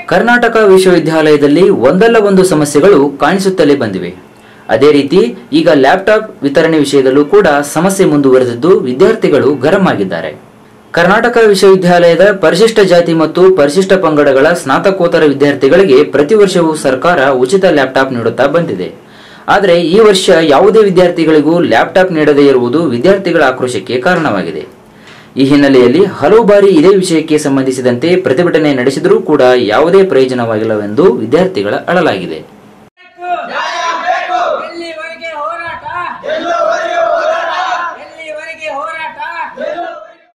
ಕರ್ನಾಟಕ ವಿಶ್ವವಿದ್ಯಾಲಯದಲ್ಲಿ ಒಂದಲ್ಲ ಒಂದು ಸಮಸ್ಯೆಗಳು ಕಾಣಿಸುತ್ತಲೇ ಬಂದಿವೆ ಅದೇ ರೀತಿ ಈಗ ಲ್ಯಾಪ್ಟಾಪ್ ವಿತರಣೆ ವಿಷಯದಲ್ಲೂ ಕೂಡ ಸಮಸ್ಯೆ ಮುಂದುವರೆದಿದ್ದು ವಿದ್ಯಾರ್ಥಿಗಳು ಗರಂ ಆಗಿದ್ದಾರೆ ಕರ್ನಾಟಕ ವಿಶ್ವವಿದ್ಯಾಲಯದ ಪರಿಶಿಷ್ಟ ಜಾತಿ ಮತ್ತು ಪರಿಶಿಷ್ಟ ಪಂಗಡಗಳ ಸ್ನಾತಕೋತ್ತರ ವಿದ್ಯಾರ್ಥಿಗಳಿಗೆ ಪ್ರತಿ ವರ್ಷವೂ ಸರ್ಕಾರ ಉಚಿತ ಲ್ಯಾಪ್ಟಾಪ್ ನೀಡುತ್ತಾ ಬಂದಿದೆ ಆದರೆ ಈ ವರ್ಷ ಯಾವುದೇ ವಿದ್ಯಾರ್ಥಿಗಳಿಗೂ ಲ್ಯಾಪ್ಟಾಪ್ ನೀಡದೇ ಇರುವುದು ವಿದ್ಯಾರ್ಥಿಗಳ ಆಕ್ರೋಶಕ್ಕೆ ಕಾರಣವಾಗಿದೆ ಈ ಹಿನ್ನೆಲೆಯಲ್ಲಿ ಹಲವು ಬಾರಿ ಇದೇ ವಿಷಯಕ್ಕೆ ಸಂಬಂಧಿಸಿದಂತೆ ಪ್ರತಿಭಟನೆ ನಡೆಸಿದರೂ ಕೂಡ ಯಾವುದೇ ಪ್ರಯೋಜನವಾಗಿಲ್ಲವೆಂದು ವಿದ್ಯಾರ್ಥಿಗಳ ಅಳಲಾಗಿದೆ